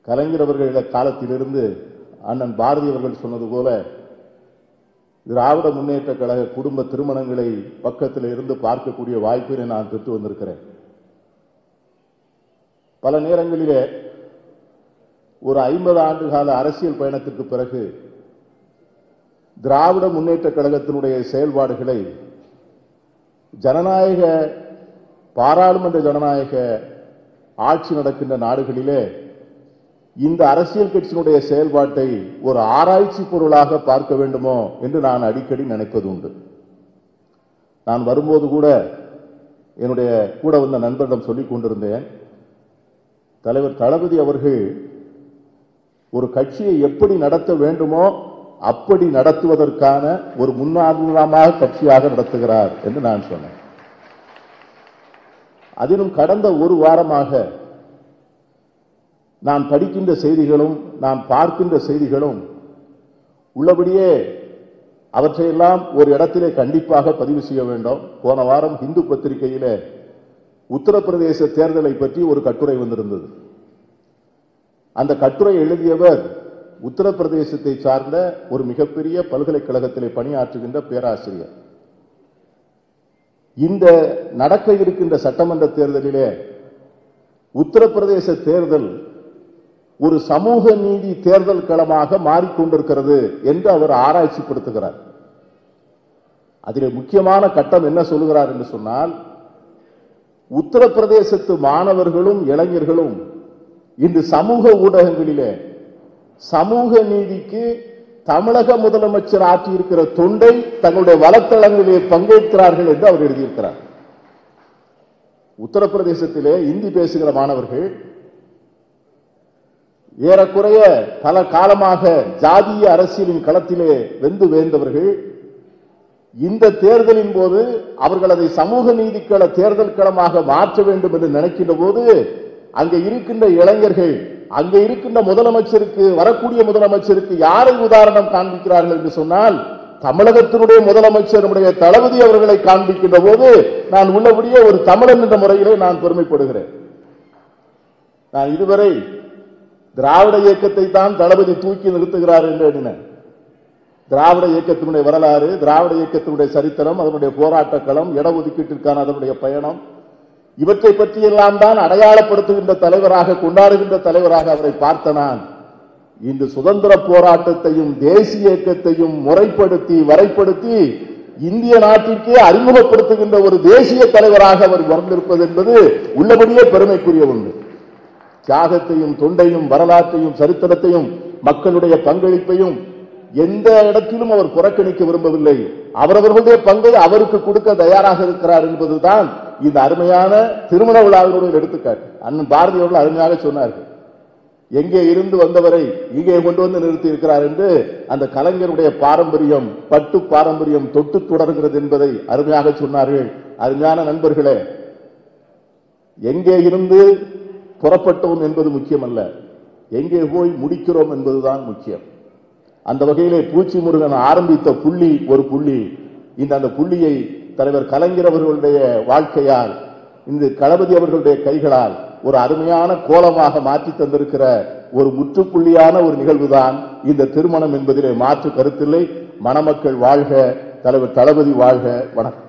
கலைஞர் அவர்கள் காலத்திலிருந்து அண்ணன் பாரதி அவர்கள் சொன்னது போல திராவிட முன்னேற்ற கழக குடும்ப திருமணங்களை பக்கத்தில் இருந்து பார்க்கக்கூடிய வாய்ப்பினை நான் பெற்று வந்திருக்கிறேன் பல நேரங்களிலே ஒரு ஐம்பது ஆண்டு கால அரசியல் பயணத்திற்கு பிறகு திராவிட முன்னேற்ற கழகத்தினுடைய செயல்பாடுகளை ஜனநாயக பாராளுமன்ற ஜனநாயக ஆட்சி நடக்கின்ற நாடுகளிலே இந்த அரசியல் கட்சியினுடைய செயல்பாட்டை ஒரு ஆராய்ச்சி பொருளாக பார்க்க வேண்டுமோ என்று நான் அடிக்கடி நினைப்பது உண்டு நான் வரும்போது கூட என்னுடைய கூட வந்த நண்பரிடம் சொல்லிக் கொண்டிருந்தேன் தலைவர் தளபதி அவர்கள் ஒரு கட்சியை எப்படி நடத்த வேண்டுமோ அப்படி நடத்துவதற்கான ஒரு முன்னுதாரணமாக கட்சியாக நடத்துகிறார் என்று நான் சொன்னேன் அதிலும் கடந்த ஒரு வாரமாக நான் படிக்கின்ற செய்திகளும் நான் பார்க்கின்ற செய்திகளும் உள்ளபடியே அவற்றையெல்லாம் ஒரு இடத்திலே கண்டிப்பாக பதிவு செய்ய வேண்டும் போன வாரம் இந்து பத்திரிகையிலே உத்தரப்பிரதேச தேர்தலை பற்றி ஒரு கட்டுரை வந்திருந்தது அந்த கட்டுரை எழுதியவர் உத்தரப்பிரதேசத்தை சார்ந்த ஒரு மிகப்பெரிய பல்கலைக்கழகத்திலே பணியாற்றுகின்ற பேராசிரியர் இந்த நடக்க இருக்கின்ற சட்டமன்ற தேர்தலிலே உத்தரப்பிரதேச தேர்தல் ஒரு சமூக நீதி தேர்தல் களமாக மாறிக்கொண்டிருக்கிறது என்று அவர் ஆராய்ச்சிப்படுத்துகிறார் அதிலே முக்கியமான கட்டம் என்ன சொல்லுகிறார் என்று சொன்னால் உத்தரப்பிரதேசத்து மாணவர்களும் இளைஞர்களும் இன்று சமூக ஊடகங்களிலே சமூக நீதிக்கு தமிழக முதலமைச்சர் ஆற்றியிருக்கிற தொண்டை தங்களுடைய வலத்தளங்களிலே பங்கேற்கிறார்கள் என்று அவர் எழுதியிருக்கிறார் உத்தரப்பிரதேசத்திலே இந்தி பேசுகிற மாணவர்கள் ஏறக்குறைய பல காலமாக ஜாதிய அரசியலின் களத்திலே வெந்து வேந்தவர்கள் இந்த தேர்தலின் போது அவர்கள் அதை சமூக நீதிக்கள தேர்தல் களமாக மாற்ற வேண்டும் என்று நினைக்கின்ற போது அங்கே இருக்கின்ற இளைஞர்கள் அங்கே இருக்கின்ற முதலமைச்சருக்கு வரக்கூடிய முதலமைச்சருக்கு யாரை உதாரணம் காண்பிக்கிறார்கள் என்று சொன்னால் தமிழகத்தினுடைய முதலமைச்சர் நம்முடைய தளபதி அவர்களை காண்பிக்கின்ற போது நான் உள்ளபடியே ஒரு தமிழன் என்ற முறையிலே நான் பெருமைப்படுகிறேன் நான் இதுவரை திராவிட இயக்கத்தை தான் தளபதி தூக்கி நிறுத்துகிறார் என்று எண்ணினேன் திராவிட இயக்கத்தினுடைய வரலாறு திராவிட இயக்கத்தினுடைய சரித்திரம் அதனுடைய போராட்ட களம் இடஒதுக்கீட்டிற்கான அதனுடைய பயணம் இவற்றை பற்றியெல்லாம் தான் அடையாளப்படுத்துகின்ற தலைவராக கொண்டாடுகின்ற தலைவராக அவரை பார்த்த நான் இன்று சுதந்திர போராட்டத்தையும் தேசிய இயக்கத்தையும் முறைப்படுத்தி வரைப்படுத்தி இந்திய நாட்டிற்கே அறிமுகப்படுத்துகின்ற ஒரு தேசிய தலைவராக அவர் வந்திருப்பது என்பது உள்ளபடியே பெருமைக்குரிய ஒன்று தியாகத்தையும் தொண்டையும் வரலாற்றையும் சரித்திரத்தையும் மக்களுடைய பங்களிப்பையும் எந்த இடத்திலும் அவர் புறக்கணிக்க விரும்பவில்லை அவரவர்களுடைய பங்கை அவருக்கு கொடுக்க தயாராக இருக்கிறார் என்பதுதான் இந்த அருமையான திருமண விழாவினுடைய எடுத்துக்காட்டு அண்ணன் பாரதி அவர்கள் அருமையாக சொன்னார்கள் எங்கே இருந்து வந்தவரை இங்கே கொண்டு வந்து நிறுத்தி இருக்கிறார் என்று அந்த கலைஞருடைய பாரம்பரியம் பட்டு பாரம்பரியம் தொட்டு தொடர்கிறது என்பதை அருமையாக சொன்னார்கள் அருமையான நண்பர்களே எங்கே இருந்து புறப்பட்டோம் என்பது முக்கியமல்ல எங்கே போய் முடிக்கிறோம் என்பதுதான் முக்கியம் அந்த வகையிலே பூச்சி முருகன் ஆரம்பித்த புள்ளி ஒரு புள்ளி இந்த அந்த புள்ளியை தலைவர் கலைஞர் அவர்களுடைய வாழ்க்கையால் இந்த களபதி அவர்களுடைய கைகளால் ஒரு அருமையான கோலமாக மாற்றி தந்திருக்கிற ஒரு முற்றுப்புள்ளியான ஒரு நிகழ்வுதான் இந்த திருமணம் என்பதிலே மாற்று கருத்தில்லை மணமக்கள் வாழ்க தலைவர் தளபதி வாழ்க வணக்கம்